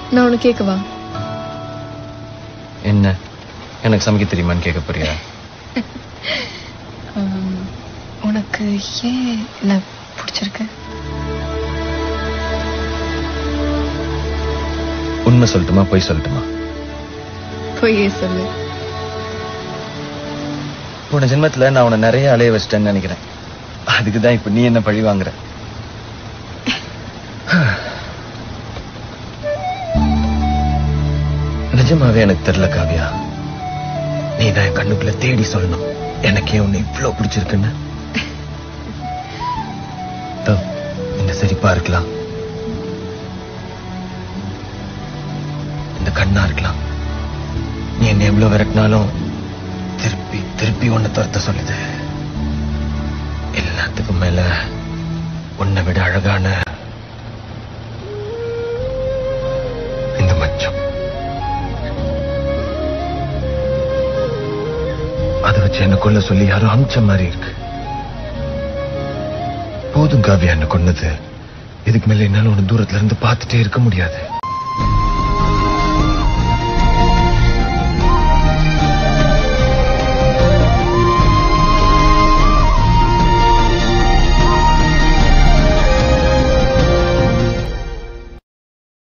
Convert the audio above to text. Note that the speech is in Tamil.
நான் உனக்கு கேட்கவா என்ன எனக்கு சமைக்க தெரியுமான்னு கேட்க போறியா ஆம், உனக்கு ஏன் என்ன பிடிச்சிருக்கு உண்மை சொல்லட்டுமா பொய் சொல்லட்டுமா பொய்யே சொல்லு போன ஜென்மத்துல நான் உன்னை நிறைய அலைய வச்சிட்டேன்னு நினைக்கிறேன் அதுக்கு தான் இப்ப நீ என்ன பழி வாங்குற நிஜமாவே எனக்கு தெரியல காவியா நீ தான் என் கண்ணுக்குள்ள தேடி சொல்லணும் எனக்கே உன்னை இவ்ளோ பிடிச்சிருக்குன்னு தோ, இந்த சிரிப்பா இருக்கலாம் இந்த கண்ணா இருக்கலாம் நீ என்ன எவ்வளவு விரட்டினாலும் திருப்பி திருப்பி உன்னை துரத்த சொல்லுது எல்லாத்துக்கும் மேல உன்னை விட அழகான இந்த மச்சம் அதை வச்சு என்ன கொல்ல சொல்லி யாரோ அமிச்ச மாதிரி இருக்கு போதும் காவியா என்ன கொன்னது இதுக்கு மேல என்னால உன்னை தூரத்துல இருந்து பார்த்துட்டே இருக்க முடியாது